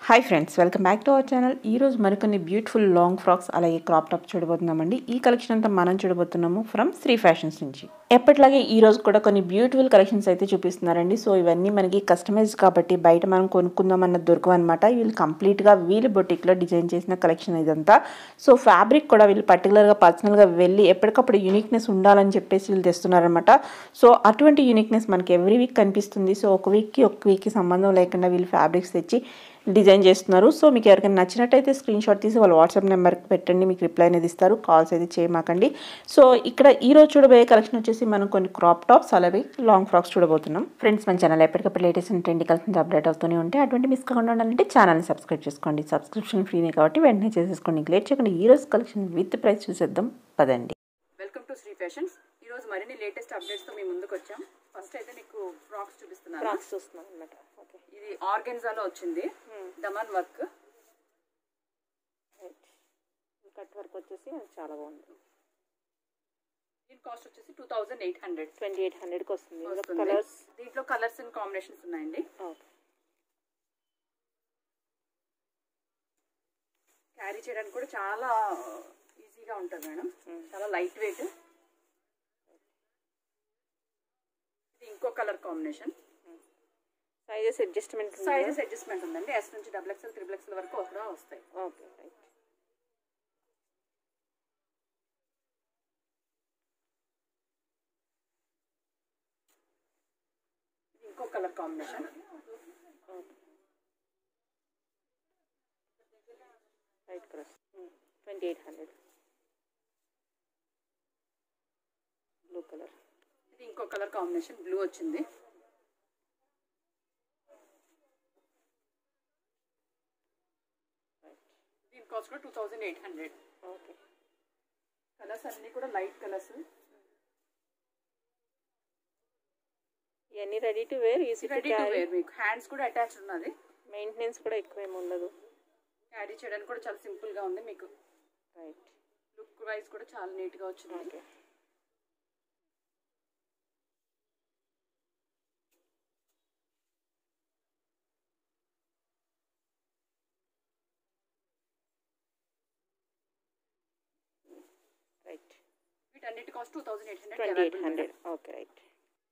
Hi friends welcome back to our channel ఈ రోజు మరికొన్ని బ్యూటిఫుల్ లాంగ్ ఫ్రాక్స్ అలాగే క్రాప్ టాప్ చూడబోతున్నామండి ఈ కలెక్షన్ అంతా మనం చూడబోతున్నాము ఫ్రమ్ శ్రీ ఫ్యాషన్స్ నుంచి ఎప్పటిలాగే ఈ రోజు కూడా కొన్ని బ్యూటిఫుల్ కలెక్షన్స్ అయితే చూపిస్తున్నారండి సో ఇవన్నీ మనకి కస్టమైజ్ కాబట్టి బయట మనం కొనుక్కుందాం అన్నది దొరకవు అనమాట వీళ్ళు కంప్లీట్గా వీళ్ళు బొటిక్లో డిజైన్ చేసిన కలెక్షన్ ఇదంతా సో ఫ్యాబ్రిక్ కూడా వీళ్ళు పర్టికులర్గా పర్సనల్గా వెళ్ళి ఎప్పటికప్పుడు యూనిక్నెస్ ఉండాలని చెప్పేసి వీళ్ళు తెస్తున్నారనమాట సో అటువంటి యూనిక్నెస్ మనకి ఎవ్రీ వీక్ కనిపిస్తుంది సో ఒక వీక్కి ఒక వీక్కి సంబంధం లేకుండా వీళ్ళు ఫ్యాబ్రిక్స్ తెచ్చి డిజైన్ చేస్తున్నారు సో మీకు ఎవరికైనా నచ్చినట్టయితే స్క్రీన్ షాట్ తీసి వాళ్ళ వాట్సాప్ నెంబర్కి పెట్టండి మీకు రిప్లై అనేది ఇస్తారు కాల్స్ అయితే చేయమాకండి సో ఇక్కడ ఈ రోజు చూడబోయే కలెక్షన్ వచ్చేసి మనం కొన్ని క్రాప్ టాప్స్ అలాగే లాంగ్ ఫ్రాక్స్ చూడబోతున్నాం ఫ్రెండ్స్ మన ఛానల్ ఎప్పటికప్పుడు లేటెస్ట్ ట్రెండ్ కలెక్షన్స్ అప్డేట్ అవుతూనే ఉంటే అటువంటి మిస్ కాకుండా ఉండాలంటే ఛానల్ని సబ్స్క్రైబ్ చేసుకోండి సబ్స్క్రిప్షన్ ఫ్రీనే కాబట్టి వెంటనే చేసేసుకోండి లేట్ చేయకుండా ఈ రోజు కలెక్షన్ విత్ ప్రైస్ చూసేద్దాం పదండి వెల్కమ్ టు శ్రీ ఫ్యాషన్స్ ఈ రోజు మరిన్ని లేటెస్ట్ అప్డేట్స్ తో మీ ముందుకు వచ్చాం ఫస్ట్ అయితే మీకు ఫ్రాక్స్ చూపిస్తున్నాను ఫ్రాక్స్ చూస్తున్నాం అనమాట ఓకే ఇది ఆర్గెన్జాలో వచ్చింది దమన్ వర్క్ కట్ వర్క్ వచ్చేసి చాలా బాగుంది దీని కాస్ట్ వచ్చేసి two thousand eight hundred twenty eight హండ్రెడ్కి వస్తుంది వస్తుంది కలర్స్ దీంట్లో కలర్స్ అండ్ కాంబినేషన్స్ ఉన్నాయండి ఓకే క్యారీ చేయడానికి కూడా చాలా ఈజీగా ఉంటుంది మేడం చాలా లైట్ వెయిట్ ఇది ఇంకో colour combination sizes adjustment sizes adjustment ఉందండి ఎస్ నుంచి డబుల్ ఎక్స్ఎల్ త్రిబుల్ ఎక్స్ఎల్ వరకు కూడా వస్తాయి ఓకే రైట్ ఇది ఇంకో colour combination right colour twenty eight hundred blue colour ఇది ఇంకో కలర్ కాంబినేషన్ బ్లూ వచ్చింది దీని కాస్ట్ కూడా two thousand eight hundred okay colours అన్నీ కూడా లైట్ కలర్స్ ఇవన్నీ ready to wear easy to ready to wear మీకు హ్యాండ్స్ కూడా అటాచ్ ఉన్నది మెయింటెనెన్స్ కూడా ఎక్కువ ఏమి ఉండదు క్యారీ చేయడానికి కూడా చాలా సింపుల్ గా ఉంది మీకు రైట్ లుక్ వైజ్ కూడా చాలా నీట్ గా వచ్చింది ఓకే రైట్ వీటన్నిటి cost two thousand eight twenty eight hundred hundred okay right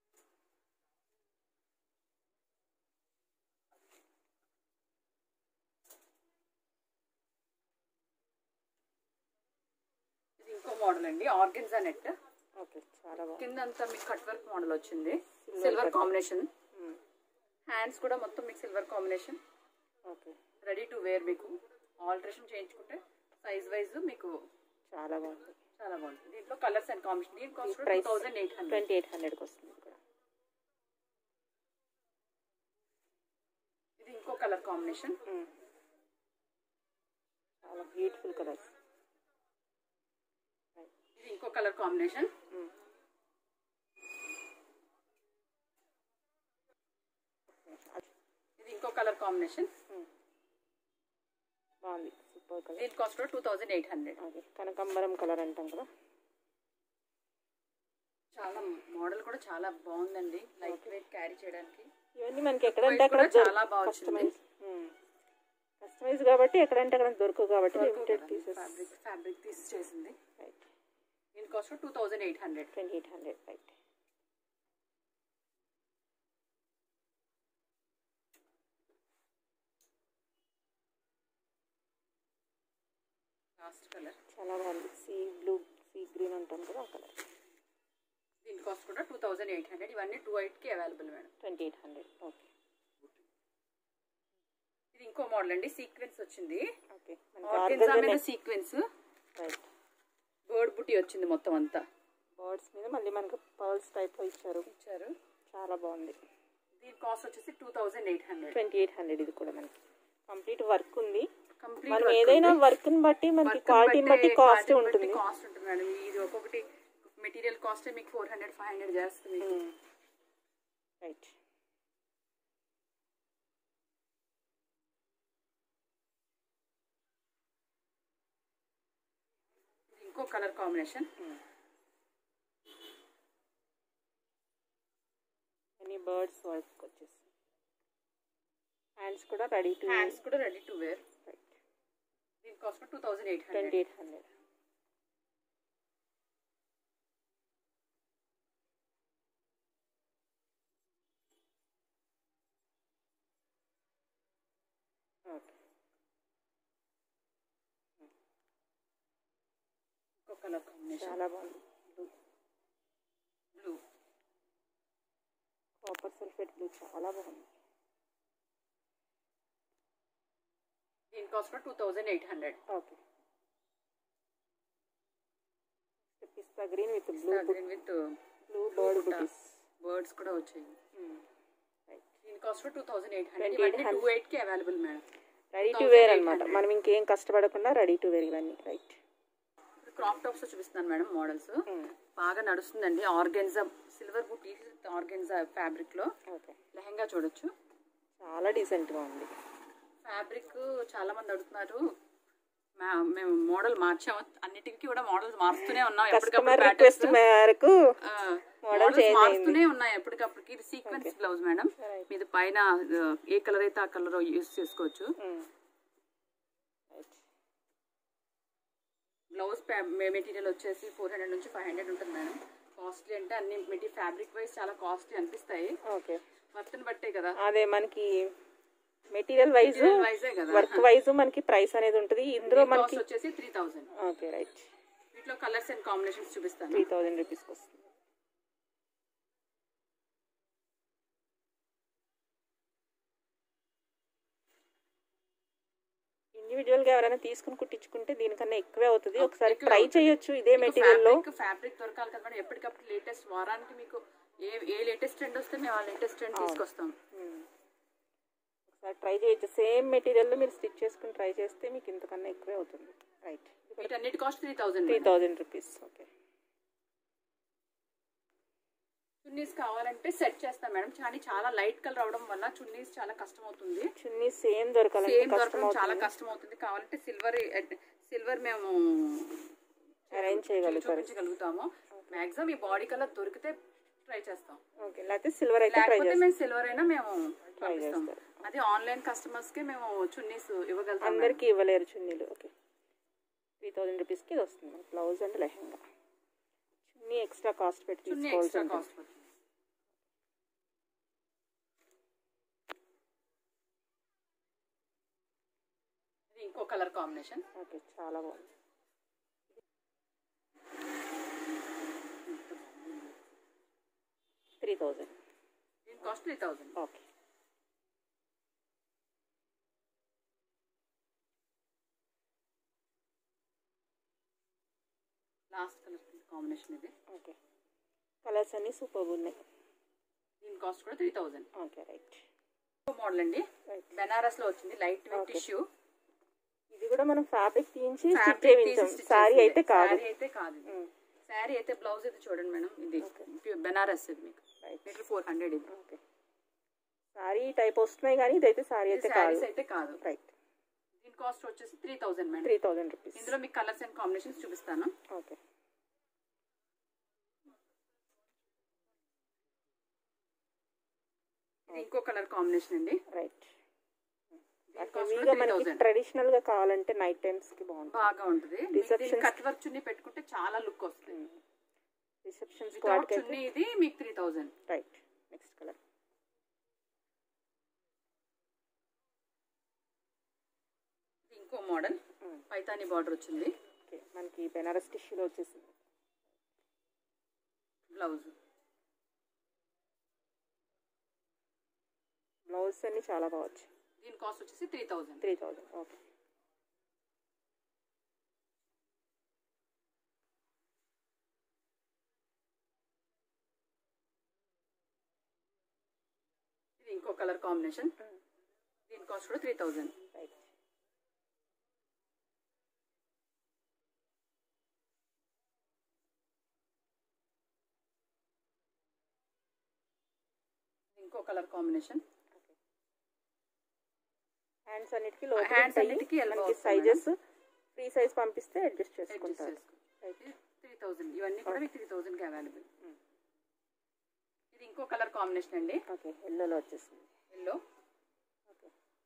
ఇది ఇంకో మోడల్ అండి ఆర్గెన్జా నెట్ ఓకే చాలా బాగుంది కింద అంతా మీకు కట్ వర్క్ మోడల్ వచ్చింది సిల్వర్ కాంబినేషన్ హ్యాండ్స్ కూడా మొత్తం మీకు silver combination okay ready to wear మీకు ఆల్టరేషన్ చేయించుకుంటే సైజ్ వైజ్ మీకు చాలా బాగుంది చాలా బాగుంటుంది దీంట్లో కలర్స్ అండ్ కాంబినేషన్ దీని cost two price thousand eight hundred twenty eight హండ్రెడ్కి వస్తుంది ఇక్కడ ఇది ఇంకో కలర్ కాంబినేషన్ చాలా బ్యూటిఫుల్ కలర్స్ ఇది ఇంకో కలర్ కాంబినేషన్ ఇది ఇంకో కలర్ కాంబినేషన్ బాగుంది సూపర్ కలర్ దీని కాస్ట్ కూడా two thousand eight hundred okay కనకాంబరం కలర్ అంటాం కదా చాలా మోడల్ కూడా చాలా బాగుందండి లైట్ వెయిట్ క్యారీ చేయడానికి ఇవన్నీ మనకి ఎక్కడంటే Price అక్కడ కూడా చాలా బాగా వచ్చింది. కస్టమైజ్ కస్టమైజ్ కాబట్టి ఎక్కడంటే అక్కడ దొరకవు కాబట్టి లిమిటెడ్ పీసెస్ ఫ్యాబ్రిక్ ఫ్యాబ్రిక్ తీసి చేసింది రైట్ దీని cost two thousand eight hundred twenty eight hundred right last colour చాలా బాగుంది సీ బ్లూ సీ గ్రీన్ అంటాం కదా ఆ కలర్ దీని కాస్ట్ కూడా టూ థౌసండ్ ఎయిట్ హండ్రెడ్ ఇవన్నీ టూ కి available madam twenty eight hundred okay ఇది ఇంకో మోడల్ అండి సీక్వెన్స్ వచ్చింది ఓకే ఆర్గెన్జా మీద మనకి సీక్వెన్స్ రైట్ బర్డ్ బుటీ వచ్చింది మొత్తం అంతా బర్డ్స్ మీద మళ్ళీ మనకి పర్ల్స్ టైప్ ఇచ్చారు ఇచ్చారు చాలా బాగుంది దీని కాస్ట్ వచ్చేసి two thousand eight hundred twenty eight hundred ఇది కూడా మనకి కంప్లీట్ వర్క్ ఉంది కంప్లీట్ మనం ఏదైనా వర్క్ ని బట్టి మనకి క్వాలిటీని బట్టి కాస్ట్ ఉంటుంది కాస్ట్ ఉంటుంది మేడం ఇది ఒక్కొక్కటి మెటీరియల్ కాస్ట్ మీకు ఫోర్ హండ్రెడ్ ఫైవ్ హండ్రెడ్ చేస్తుంది రైట్ ఇది ఇంకో కలర్ కాంబినేషన్ అన్ని బర్డ్స్ వర్క్ వచ్చేసి హ్యాండ్స్ కూడా రెడీ టు హ్యాండ్స్ కూడా రెడీ టు వేర్ దీని cost two thousand eight hundred twenty eight hundred okay ఇంకో కలర్ కాంబినేషన్ చాలా బాగుంది బ్లూ కాపర్ సల్ఫేట్ బ్లూ చాలా బాగుంది దీని కాస్ట్ కూడా two thousand eight hundred okay పిస్తా green with blue green with blue bird బుటీస్ బర్డ్స్ కూడా వచ్చాయి రైట్ దీని కాస్ట్ కూడా టూ థౌజండ్ ఎయిట్ హండ్రెడ్ 2800. ఇవన్నీ టూ ఎయిట్ కి available madam ready to wear అనమాట మనం ఇంకేం కష్టపడకుండా రెడీ టు వేర్ ఇవన్నీ రైట్ ఇప్పుడు క్రాప్ టాప్స్ చూపిస్తున్నాను మేడం మోడల్స్ బాగా నడుస్తుందండి ఆర్గెన్జా సిల్వర్ బుటీ ఆర్గెన్జా ఫ్యాబ్రిక్ లో ఓకే లెహంగా చూడొచ్చు చాలా డీసెంట్గా ఉంది ఫ్యాబ్రిక్ చాలా మంది అడుగుతున్నారు మా- మేము మోడల్ మార్చాము అన్నిటికీ కూడా మోడల్స్ మారుస్తూనే ఉన్నాం కస్టమర్ ఎప్పటికప్పుడు రిక్వెస్ట్ patterns. మేరకు ఆ, model models change మారుతూనే ఉన్నాయి ఎప్పటికప్పటికి ఇది సీక్వెన్స్ బ్లౌజ్ మేడం Right. మీది పైన ఆ, ఏ కలర్ అయితే ఆ కలర్ యూస్ చేసుకోవచ్చు రైట్ బ్లౌజ్ మెటీరియల్ వచ్చేసి ఫోర్ హండ్రెడ్ నుంచి ఫైవ్ హండ్రెడ్ ఉంటుంది మేడం కాస్ట్లీ అంటే అన్ని మెటీరియల్ ఫ్యాబ్రిక్ వైజ్ చాలా కాస్ట్లీ అనిపిస్తాయి ఓకే వర్తని బట్టే కదా అదే మనకి మెటీరియల్ వైజ్ మెటీరియల్ వైజే కదా వర్క్ వైజ్ మనకి ప్రైస్ అనేది ఉంటుంది ఇందులో మనకి కాస్ట్ వచ్చేసి త్రీ థౌసండ్ ఓకే రైట్ వీటిలో కలర్స్ అండ్ కాంబినేషన్స్ చూపిస్తాను త్రీ థౌజండ్ రూపీస్కి వస్తుంది ఇండివిజువల్ గా ఎవరైనా తీసుకుని కుట్టించుకుంటే దీనికన్నా ఎక్కువే అవుతుంది ఒకసారి ఎక్కువే ట్రై అవుతుంది. చేయొచ్చు ఇదే మెటీరియల్ లో ఫ్యాబ్రిక్ ఫ్యాబ్రిక్ దొరకాలి కదా మేడం ఎప్పటికప్పుడు లేటెస్ట్ వారానికి మీకు ఏ ఏ లేటెస్ట్ ట్రెండ్ వస్తే మేము ఆ లేటెస్ట్ ట్రెండ్ తీసుకొస్తాం ఒకసారి ట్రై చేయొచ్చు సేమ్ మెటీరియల్ లో మీరు స్టిచ్ చేసుకుని ట్రై చేస్తే మీకు ఇంతకన్నా ఎక్కువే అవుతుంది రైట్ వీటన్నిటి cost three thousand three thousand rupees okay chunnis కావాలంటే సెట్ చేస్తాం మేడం కానీ చాలా లైట్ కలర్ అవడం వల్ల చున్నీస్ చాలా కష్టం అవుతుంది చున్నీ సేమ్ దొరకాలంటే సేమ్ కష్టం దొరకడం చాలా అవుతుంది కష్టం అవుతుంది కావాలంటే సిల్వర్ సిల్వర్ మేము అరేంజ్ చేయగలుగుతారు చూపించగలుగుతాము మాక్సిమం ఈ బాడీ కలర్ దొరికితే ట్రై చేస్తాం ఓకే లేకపోతే సిల్వర్ అయితే ట్రై లేకపోతే చేస్తాం మేము సిల్వర్ అయినా మేము పంపిస్తాం చేస్తారు. అది ఆన్లైన్ కస్టమర్స్ కి మేము చున్నీస్ ఇవ్వగలుగుతాం అందరికీ ఇవ్వలేరు చున్నీలు ఓకే త్రీ థౌజండ్ రూపీస్కి ఇది వస్తుంది blouse and lehenga chunni extra cost పెట్టి చున్నీ తీసుకోవాల్సి ఎక్స్ట్రా ఉంటుంది కాస్ట్ పడుతుంది ఇది ఇంకో కలర్ కాంబినేషన్ ఓకే చాలా బాగుంది త్రీ థౌజండ్ దీని cost three thousand okay last colour combination ఇది ఓకే కలర్స్ అన్నీ సూపర్ ఉన్నాయి దీని కాస్ట్ కూడా three thousand okay right model అండి రైట్ బెనారస్ లో వచ్చింది లైట్ వెయిట్ Okay. టిష్యూ ఇది కూడా మనం ఫ్యాబ్రిక్ తీయించి స్టిచ్ చేయించాం శారీ అయితే కాదు శారీ అయితే కాదు శారీ అయితే బ్లౌజ్ ఇది చూడండి మేడం ఇది ప్యూర్ బెనారస్ ఇది మీకు రైట్ మీటర్ ఫోర్ హండ్రెడ్ ఇది ఓకే శారీ టైప్ వస్తున్నాయి కానీ ఇదైతే శారీ అయితే కాదు శారీస్ అయితే కాదు రైట్ దీని కాస్ట్ వచ్చేసి three thousand madam three thousand rupees ఇందులో మీకు కలర్స్ అండ్ కాంబినేషన్స్ చూపిస్తాను ఓకే ఇది ఇంకో కలర్ కాంబినేషన్ అండి రైట్ దీని కాస్ట్ హెవీగా కూడా మనకి 3000. ట్రెడిషనల్ గా కావాలంటే నైట్ టైమ్స్ కి బాగుంటుంది బాగా ఉంటుంది Receptions- కట్ వర్క్ చున్నీ పెట్టుకుంటే చాలా లుక్ వస్తుంది రిసెప్షన్స్ వితౌట్ వాటికి చున్నీ ఇది మీకు three thousand right next colour ఇంకో మోడల్ పైతాని బార్డర్ వచ్చింది ఓకే మనకి బెనారస్ టిష్యూలో వచ్చేసింది బ్లౌజ్ బ్లౌజ్ అన్ని చాలా బాగొచ్చు దీని కాస్ట్ వచ్చేసి three thousand three thousand okay ఇది ఇంకో కలర్ కాంబినేషన్ దీని కాస్ట్ కూడా త్రీ థౌసండ్ రైట్ ఇంకో కలర్ కాంబినేషన్ హ్యాండ్స్ అన్నిటికీ Hands లోపల అన్నిటికీ elbow మనకి వస్తుంది సైజెస్ ఫ్రీ సైజ్ పంపిస్తే అడ్జస్ట్ చేసుకుంటారు రైట్ త్రీ థౌసండ్ ఇవన్నీ కూడా మీకు త్రీ థౌసండ్కి అవైలబుల్ ఇది ఇంకో కలర్ కాంబినేషన్ అండి ఓకే ఎల్లోలో వచ్చేసింది ఎల్లో ఓకే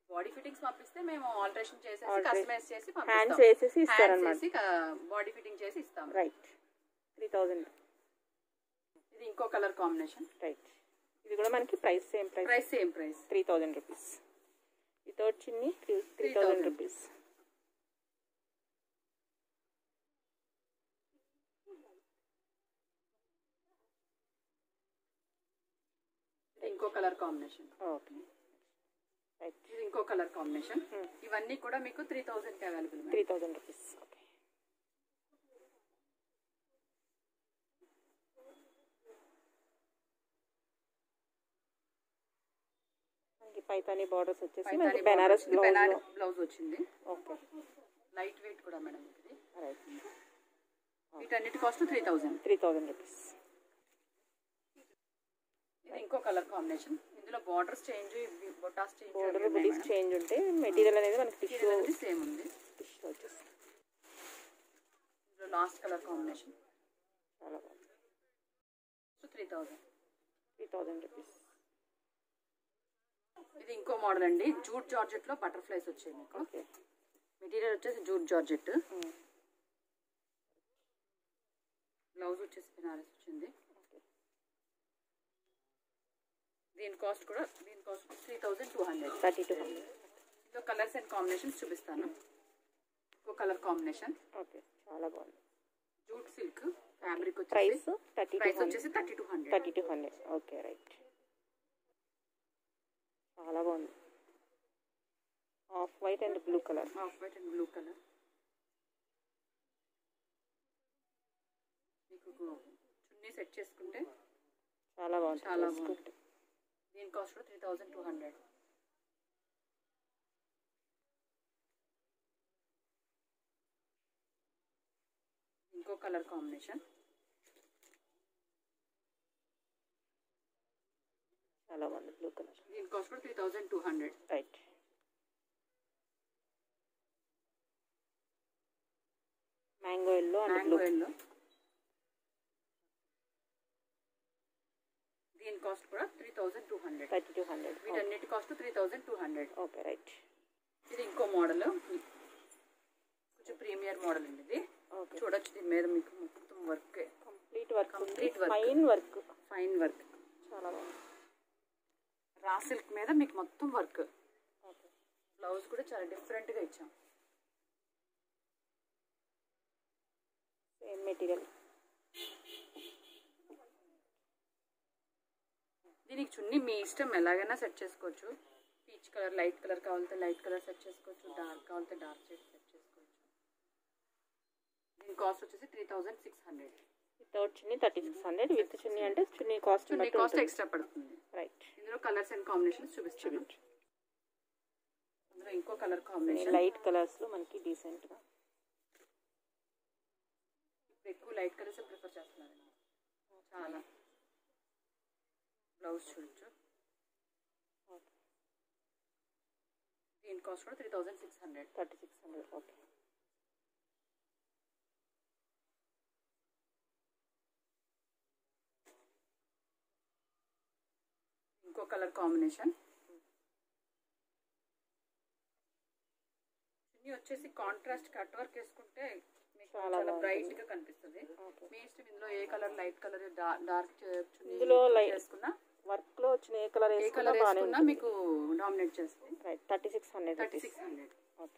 బాడీ ఫిట్టింగ్స్ పంపిస్తే మేము ఆల్టరేషన్ చేసేసి Alteration. కస్టమైజ్ చేసి హ్యాండ్స్ వేసేసి ఇస్తారనమాట బాడీ ఫిట్టింగ్ చేసి ఇస్తాం రైట్ త్రీ థౌజండ్ ఇది ఇంకో కలర్ కాంబినేషన్ రైట్ ఇది కూడా మనకి price same price price same price three thousand rupees without చిన్ని త్రీ త్రీ థౌజండ్ రూపీస్ ఇది ఇంకో కలర్ కాంబినేషన్ ఓకే రైట్ ఇది ఇంకో కలర్ కాంబినేషన్ Hmm. ఇవన్నీ కూడా మీకు త్రీ థౌసండ్ కి available three thousand rupees okay మనకి పైతాని బార్డర్స్ వచ్చేసి మనకి బెనారస్ బ్లౌజ్ బెనారస్ బ్లౌజ్ వచ్చింది ఓకే లైట్ వెయిట్ కూడా మేడం ఇది రైట్ వీటన్నిటి cost three thousand three thousand rupees ఇది ఇంకో కలర్ కాంబినేషన్ ఇందులో బార్డర్స్ చేంజ్ బొటాస్ చేంజ్ బోర్డర్ బుడీస్ చేంజ్ ఉంటే మెటీరియల్ అనేది మనకి టిష్యూ సేమ్ ఉంది టిష్యూ వచ్చేసి ఇందులో లాస్ట్ కలర్ కాంబినేషన్ చాలా బాగుంది so three thousand three thousand rupees ఇది ఇంకో మోడల్ అండి జూట్ జార్జెట్ లో బటర్ఫ్లైస్ వచ్చాయి మీకు ఓకే మెటీరియల్ వచ్చేసి జూట్ జార్జెట్ బ్లౌజ్ వచ్చేసి బెనారస్ వచ్చింది ఓకే దీని కాస్ట్ కూడా దీని cost three thousand two hundred thirty two hundred ఇందులో కలర్స్ అండ్ కాంబినేషన్స్ చూపిస్తాను ఇంకో కలర్ కాంబినేషన్ ఓకే చాలా బాగుంది జూట్ సిల్క్ ఫ్యాబ్రిక్ ప్రైస్ వచ్చేసి థర్టీ టూ ప్రైస్ హండ్రెడ్ వచ్చేసి thirty two hundred thirty two hundred okay right చాలా బాగుంది off white and blue colour off white and blue colour మీకు chunni set చేసుకుంటే చాలా బాగుంది చాలా Dress బాగుంది. good. దీని కాస్ట్ కూడా త్రీ థౌసండ్ టూ హండ్రెడ్ ఇంకో కలర్ కాంబినేషన్ చాలా బాగుంది బ్లూ కలర్ దీని కాస్ట్ కూడా three thousand two hundred right mango yellow and blue mango yellow దీని కాస్ట్ కూడా three thousand two hundred thirty two hundred వీటన్నిటి cost three thousand two hundred okay right ఇది ఇంకో model కొంచెం ప్రీమియర్ మోడల్ అండి ఇది ఓకే చూడొచ్చు దీని మీద మీకు మొత్తం work complete work Complete work. Fine work fine work చాలా బాగుంది రా సిల్క్ మీద మీకు మొత్తం వర్క్ ఓకే బ్లౌజ్ కూడా చాలా డిఫరెంట్గా ఇచ్చాం సేమ్ మెటీరియల్ దీనికి చున్నీ మీ ఇష్టం ఎలాగైనా సెట్ చేసుకోవచ్చు పీచ్ కలర్ లైట్ కలర్ కావాలంటే లైట్ కలర్ సెట్ చేసుకోవచ్చు డార్క్ కావాలంటే డార్క్ షేడ్ సెట్ చేసుకోవచ్చు దీని కాస్ట్ వచ్చేసి three thousand six hundred without chunni thirty six hundred with chunni అంటే chunni cost chunni cost extra పడుతుంది రైట్ ఇందులో కలర్స్ అండ్ కాంబినేషన్స్ చూపిస్తాను అందులో ఇంకో కలర్ కాంబినేషన్ లైట్ కలర్స్ లో మనకి డీసెంట్ గా ఇప్పుడు ఎక్కువ లైట్ కలర్స్ ప్రిఫర్ చేస్తున్నారండి చాలా బ్లౌజ్ చూడొచ్చు దీని కాస్ట్ కూడా three thousand six hundred thirty six hundred okay ఇంకో కలర్ కాంబినేషన్ చున్నీ వచ్చేసి కాంట్రాస్ట్ కట్ వర్క్ వేసుకుంటే మీకు చాలా చాలా బాగుంటుంది. బ్రైట్ గా కనిపిస్తుంది ఓకే మీ ఇష్టం ఇందులో ఏ colour light colour dark chunni ఇందులో light- వేసుకున్నా వర్క్ లో వచ్చిన ఏ కలర్ ఏ వేసుకున్నా కలర్ బాగానే వేసుకున్నా మీకు డామినేట్ చేస్తుంది right thirty six hundred thirty six hundred okay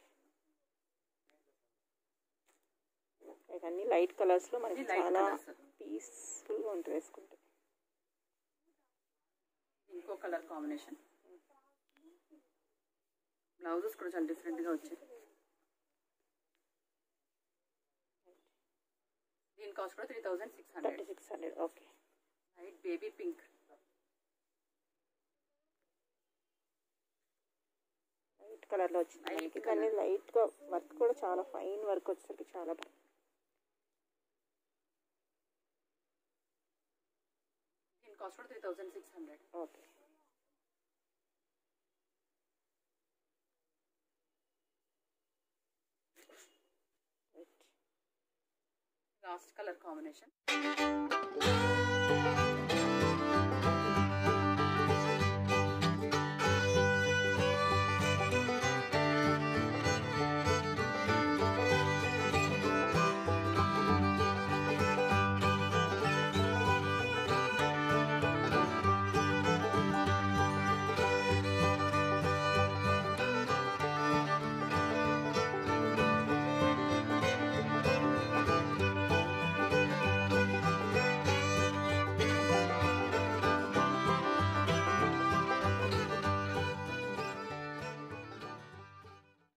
అన్ని లైట్ కలర్స్ లో మనకి ఇది light చాలా colours. పీస్ఫుల్ గా ఉంటుంది వేసుకుంటే ఇంకో కలర్ కాంబినేషన్ బ్లౌజెస్ కూడా చాలా డిఫరెంట్ గా వచ్చాయి దీని కాస్ట్ కూడా three thousand six thirty hundred six hundred okay light baby pink light colour లో వచ్చింది Light మనకి colour. కానీ లైట్ గా వర్క్ కూడా చాలా ఫైన్ వర్క్ వచ్చేసరికి చాలా బాగుంది దీని కాస్ట్ కూడా three thousand six hundred okay right last colour combination